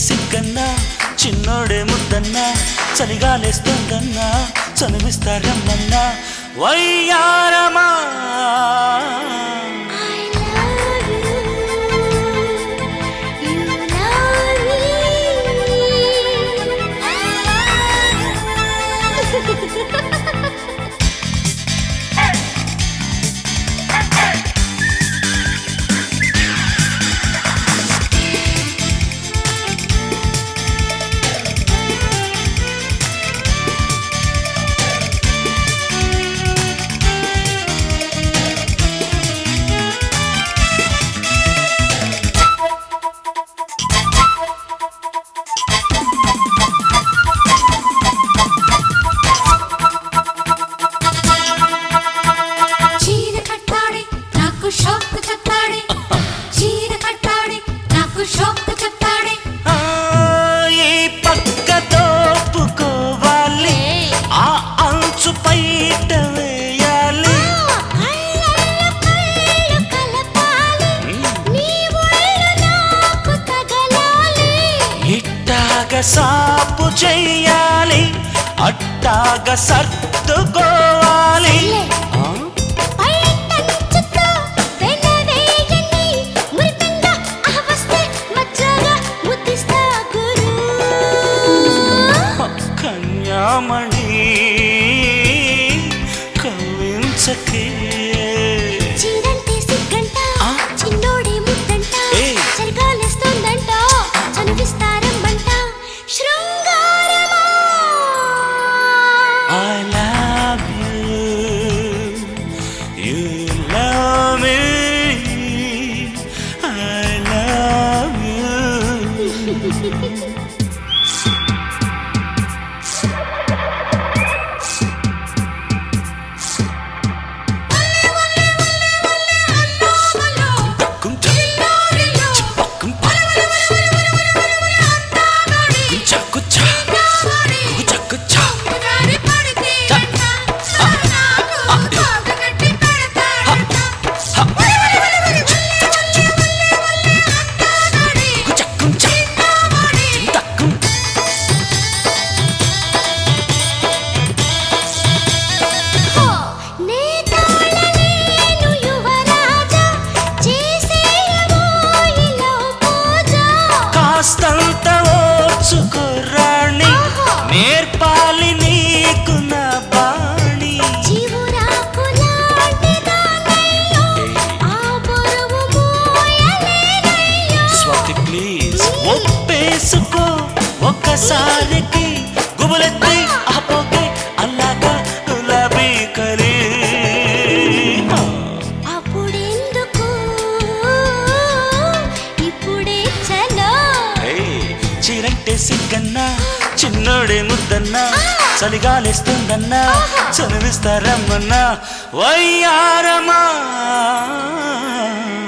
సిగ్గన్నా చిన్నోడే ముద్దన్నా చలిగాలేస్తోందన్నా చనివిస్తారమ్మన్నా వయ్యారమా చీర కట్టాడి నాకు షాక్ చెప్తాడే చీర కట్టాడి నాకు షాక్ చెప్తాడే ఆ, ఈ పక్క తోపుకోవాలి ఆ అంచు పైట వేయాలి ఇట్టాగ సాపు చెయ్యాలి అట్టాగ సర్దుకోవాలి ఆ? కన్యామణి కవించకే ఆ? ఏయ్. శృంగారమా I love you. You love me. I love you. కుంచ చిప్పకుంప కుంచ కుచ్చ కుచ కుచ్చ కుచ కుంచ చింతకుం కాస్తంత ఓర్చుకురాణి నేర్పాలి నీకు నా బాణి స్వాతి ప్లీజ్ ఒప్పేసుకో ఒక్కసారికి గుబులెత్తి ఆపోకే అల్లాగా గులాబీ కలి అప్పుడెందుకు ఇప్పుడే చలో చీరంటే సిగ్గన్నా చిన్నోడే ముద్దన్నా చలిగాలేస్తుందన్నా చనివిస్తారమ్మన్నా వయ్యారమా